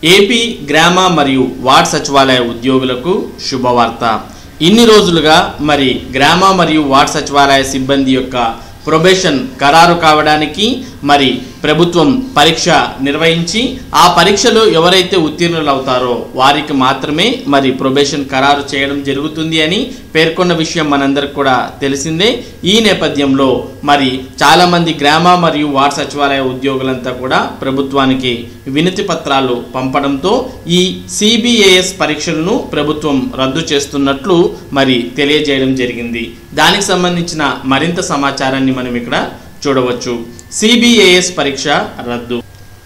AP గ్రామ మరియు ward సచివాలయ ఉద్యోగులకు శుభవార్త ఇన్ని రోజులుగా మరి గ్రామ మరియు వార్డ్ సచివాలయ సిబ్బంది యొక్క ప్రొబేషన్ ఖరారు కావడానికి మరి ప్రభుత్వం పరీక్ష నిర్వహించి ఆ పరీక్షలో ఎవరైతే ఉత్తీర్ణులు అవుతారో వారికి మాత్రమే మరి ప్రొబేషన్ ఖరారు చేయడం జరుగుతుంది అని పేర్కొన్న విషయం మనందరికి కూడా తెలిసిందే ఈ నేపథ్యంలో మరి చాలామంది గ్రామ మరియు వార్డ్ సచివాలయ ఉద్యోగులంతా కూడా ప్రభుత్వానికి వినతి పత్రాలు పంపడంతో ఈ సిబిఏఎస్ పరీక్షలను ప్రభుత్వం రద్దు చేస్తున్నట్లు మరి తెలియజేయడం జరిగింది దానికి సంబంధించిన మరింత సమాచారాన్ని మనం ఇక్కడ చూడవచ్చు సిబిఏఎస్ పరీక్ష రద్దు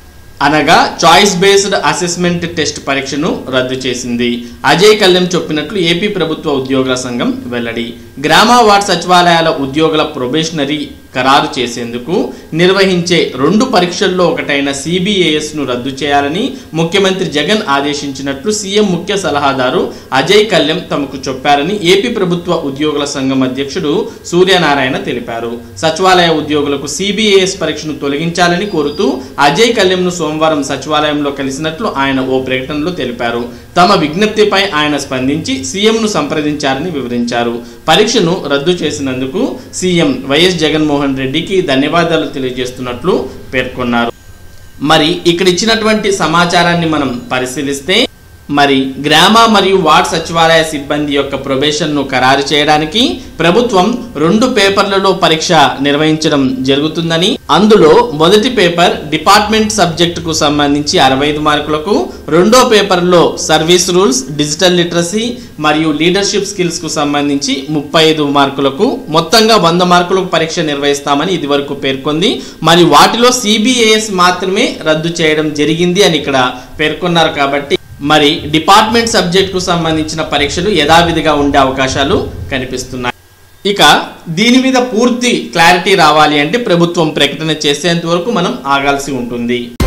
అనగా చాయిస్ బేస్డ్ అసెస్మెంట్ టెస్ట్ పరీక్షను రద్దు చేసింది అజయ్ కళ్యాణ్ చెప్పినట్లు ఏపీ ప్రభుత్వ ఉద్యోగుల సంఘం వెల్లడి గ్రామ వార్డ్ సచివాలయాల ఉద్యోగుల ప్రొబేషనరీ ఖరారు చేసేందుకు నిర్వహించే రెండు పరీక్షల్లో ఒకటైన సిబిఏఎస్ను రద్దు చేయాలని ముఖ్యమంత్రి జగన్ ఆదేశించినట్లు సీఎం ముఖ్య సలహాదారు అజయ్ కళ్యాణ్ తమకు చెప్పారని ఏపీ ప్రభుత్వ ఉద్యోగుల సంఘం అధ్యక్షుడు సూర్యనారాయణ తెలిపారు సచివాలయ ఉద్యోగులకు సిబిఏఎస్ పరీక్షను తొలగించాలని కోరుతూ అజయ్ కళ్యాణ్ను సోమవారం సచివాలయంలో కలిసినట్లు ఆయన ఓ ప్రకటనలో తెలిపారు తమ విజ్ఞప్తిపై ఆయన స్పందించి సీఎంను సంప్రదించారని వివరించారు పరీక్షను రద్దు చేసినందుకు సీఎం వైఎస్ జగన్మోహన్ రెడ్డికి ధన్యవాదాలు తెలియజేస్తున్నట్లు పేర్కొన్నారు మరి ఇక్కడ ఇచ్చినటువంటి సమాచారాన్ని మనం పరిశీలిస్తే మరి గ్రామ మరియు వార్డ్ సచివాలయ సిబ్బంది యొక్క ప్రొబేషన్ను ఖరారు చేయడానికి ప్రభుత్వం రెండు పేపర్లలో పరీక్ష నిర్వహించడం జరుగుతుందని అందులో మొదటి పేపర్ డిపార్ట్మెంట్ సబ్జెక్టుకు సంబంధించి అరవై ఐదు మార్కులకు రెండో పేపర్లో సర్వీస్ రూల్స్ డిజిటల్ లిటరసీ మరియు లీడర్షిప్ స్కిల్స్కు సంబంధించి ముప్పై ఐదు మార్కులకు మొత్తంగా వంద మార్కులకు పరీక్ష నిర్వహిస్తామని ఇదివరకు పేర్కొంది మరి వాటిలో సిబిఏఎస్ మాత్రమే రద్దు చేయడం జరిగింది అని ఇక్కడ పేర్కొన్నారు కాబట్టి మరి డిపార్ట్మెంట్ సబ్జెక్టుకు సంబంధించిన పరీక్షలు యథావిధిగా ఉండే అవకాశాలు కనిపిస్తున్నాయి ఇక దీని మీద పూర్తి క్లారిటీ రావాలి అంటే ప్రభుత్వం ప్రకటన చేసేంత వరకు మనం ఆగాల్సి ఉంటుంది